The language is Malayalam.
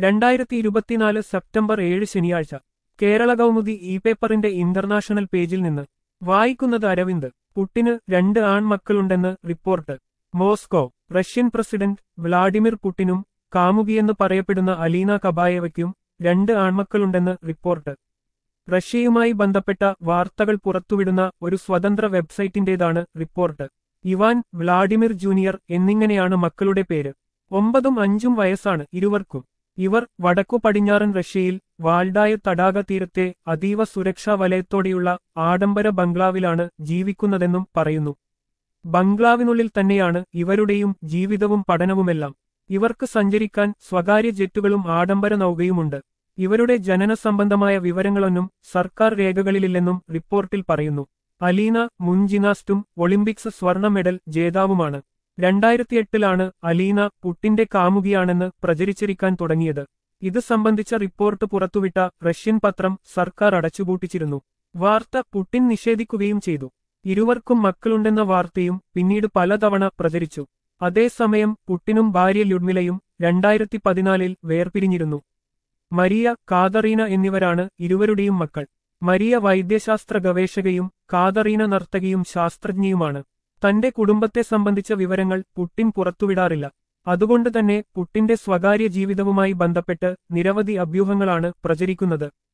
രണ്ടായിരത്തി ഇരുപത്തിനാല് സെപ്റ്റംബർ ഏഴ് ശനിയാഴ്ച കേരള കൗമുദി ഇ പേപ്പറിന്റെ ഇന്റർനാഷണൽ പേജിൽ നിന്ന് വായിക്കുന്നത് അരവിന്ദ് പുട്ടിന് രണ്ട് ആൺമക്കളുണ്ടെന്ന് report Moscow Russian president Vladimir പുട്ടിനും കാമുകിയെന്ന് പറയപ്പെടുന്ന അലീന കബായവയ്ക്കും രണ്ട് ആൺമക്കളുണ്ടെന്ന് റിപ്പോർട്ട് റഷ്യയുമായി ബന്ധപ്പെട്ട വാർത്തകൾ പുറത്തുവിടുന്ന ഒരു സ്വതന്ത്ര വെബ്സൈറ്റിന്റേതാണ് റിപ്പോർട്ട് ഇവാൻ വ്ളാഡിമിർ ജൂനിയർ എന്നിങ്ങനെയാണ് മക്കളുടെ പേര് ഒമ്പതും അഞ്ചും വയസ്സാണ് ഇരുവർക്കും ഇവർ വടക്കു പടിഞ്ഞാറൻ റഷ്യയിൽ വാൾഡായ തടാക തീരത്തെ അതീവ സുരക്ഷാ വലയത്തോടെയുള്ള ആഡംബര ബംഗ്ലാവിലാണ് ജീവിക്കുന്നതെന്നും പറയുന്നു ബംഗ്ലാവിനുള്ളിൽ തന്നെയാണ് ഇവരുടെയും ജീവിതവും പഠനവുമെല്ലാം ഇവർക്ക് സഞ്ചരിക്കാൻ സ്വകാര്യ ജെറ്റുകളും ആഡംബര നൗകയുമുണ്ട് ഇവരുടെ ജനന സംബന്ധമായ വിവരങ്ങളൊന്നും സർക്കാർ രേഖകളിലില്ലെന്നും റിപ്പോർട്ടിൽ പറയുന്നു അലീന മുൻ ജിനാസ്റ്റും ഒളിമ്പിക്സ് സ്വർണ്ണ മെഡൽ ജേതാവുമാണ് രണ്ടായിരത്തിയെട്ടിലാണ് അലീന പുട്ടിന്റെ കാമുകിയാണെന്ന് പ്രചരിച്ചിരിക്കാൻ തുടങ്ങിയത് ഇത് സംബന്ധിച്ച റിപ്പോർട്ട് പുറത്തുവിട്ട റഷ്യൻ പത്രം സർക്കാർ അടച്ചുപൂട്ടിച്ചിരുന്നു വാർത്ത പുട്ടിൻ നിഷേധിക്കുകയും ചെയ്തു ഇരുവർക്കും മക്കളുണ്ടെന്ന വാർത്തയും പിന്നീട് പലതവണ പ്രചരിച്ചു അതേസമയം പുട്ടിനും ഭാര്യ ലുഡ്മിലയും രണ്ടായിരത്തി പതിനാലിൽ വേർപിരിഞ്ഞിരുന്നു മരിയ കാതറീന എന്നിവരാണ് ഇരുവരുടെയും മക്കൾ മരിയ വൈദ്യശാസ്ത്ര ഗവേഷകയും കാതറീന നർത്തകിയും ശാസ്ത്രജ്ഞയുമാണ് തന്റെ കുടുംബത്തെ സംബന്ധിച്ച വിവരങ്ങൾ പുട്ടിൻ പുറത്തുവിടാറില്ല അതുകൊണ്ട് തന്നെ പുട്ടിന്റെ സ്വകാര്യ ജീവിതവുമായി ബന്ധപ്പെട്ട് നിരവധി അഭ്യൂഹങ്ങളാണ് പ്രചരിക്കുന്നത്